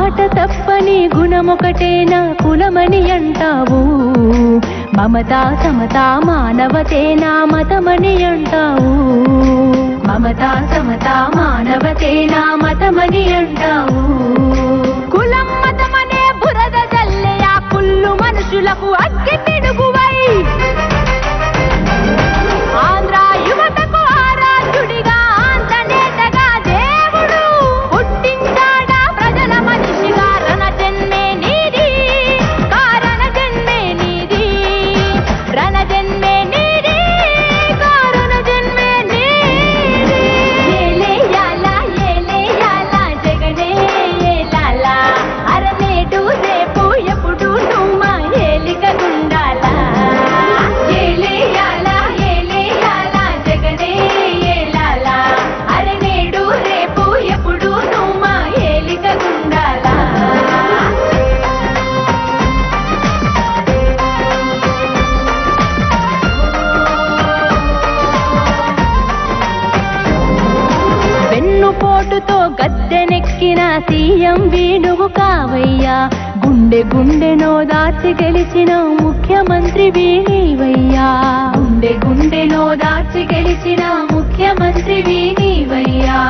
మాట తప్పని గుణమొకటేనా కులమని అంటావు మమతా సమతా మానవతేనా మతమని అంటావు మమతా సమతా మానవతేనా మతమని అంటావు కులం మతమనే బురద జల్లే ఆ కుళ్ళు మనుషులకు అగ్గి పిడుగువై ఆంధ్ర యువతకు ఆరాధ్యుడిగా ఆంధ్రనేతగా దేవుడు పుట్టించాడా ప్రజల మనిషిగా రణ జన్మే నీది కారణ జన్మే నీది రణ జన్మే నీది కారణ జన్మే నీది ఏలేయాల ఏలేయాల జగనే ఏలాల అరనేటు రేపు ఎప్పుడు నువ్వు మా ఏలిక గుండాలా ఏలేయాల ఏలేయాల జగనే ఏలాల అరనేడు రేపు ఎప్పుడు నువ్వు మా ఏలిక గుండాలా వెన్నుపోటుతో గద్దెనెక్కిన సీఎం వేణువు కావయ్యా గుండె గుండెనో దాచి గెలిచిన ముఖ్యమంత్రి వీణీవయ్యా గుండె గుండెనో దాచి గెలిచిన ముఖ్యమంత్రి వీణీవయ్యా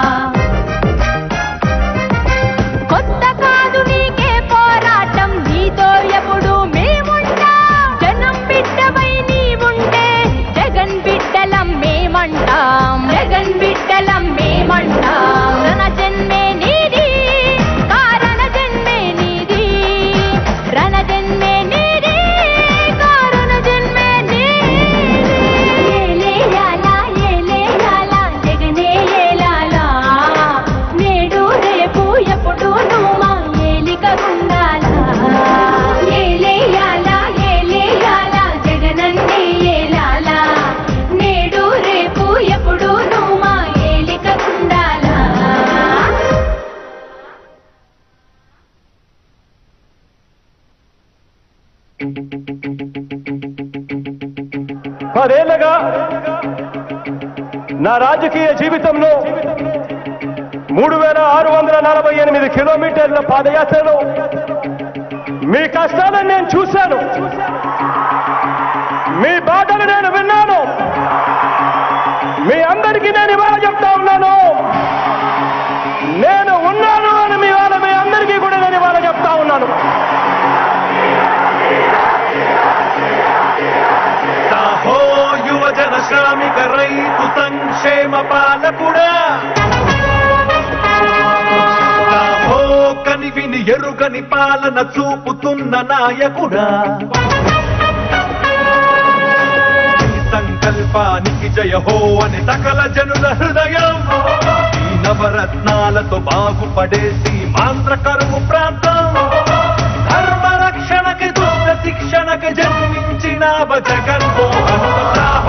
కొత్త కాదు నీకే పోరాటం నీతో ఎప్పుడు మేముంటాం జనం బిడ్డవై నీవుంటే జగన్ బిడ్డలం మేమంటాం జగన్ బిడ్డలం మేమంటాం రణ జన్మే నీది కారణ జన్మే నీది రణ జన్మే నీది కారణ జన్మే నీది ఏలేయాల ఏలేయాల జగనే ఏలాలా నేడు రేపు ఎప్పుడు నువ్వు మా ఏలిక గుండాలా ఏలేయాల ఏలేయాల జగనన్నే ఏలాలా నేడు రేపు ఎప్పుడు నువ్వు మా ఏలిక గుండాలా పదేళ్లగా నా రాజకీయ జీవితంలో మూడు వేల ఆరు వందల నలభై ఎనిమిది కిలోమీటర్ల పాదయాత్రలో మీ కష్టాలను నేను చూశాను మీ బాధలు నేను విన్నాను మీ అందరికీ నేను ఇవాళ చెప్తా ఉన్నాను నేను ఉన్నాను అని మీ వాళ్ళ మీ అందరికీ కూడా నేను ఇవాళ చెప్తా ఉన్నాను సాహో యువజన శ్రామిక రైతు సంక్షేమ పాలకుడా సాహో కనివిని ఎరుగని పాలన చూపుతున్న నాయకుడా ఈ సంకల్పానికి జయ హో అని సకల జనుల హృదయం ఈ నవరత్నాలతో బాగుపడేసి మాంత్ర కరువు ప్రాంతం ధర్మ రక్షణకి దుష్ట శిక్షణకి జన్మించిన జగన్మోహన్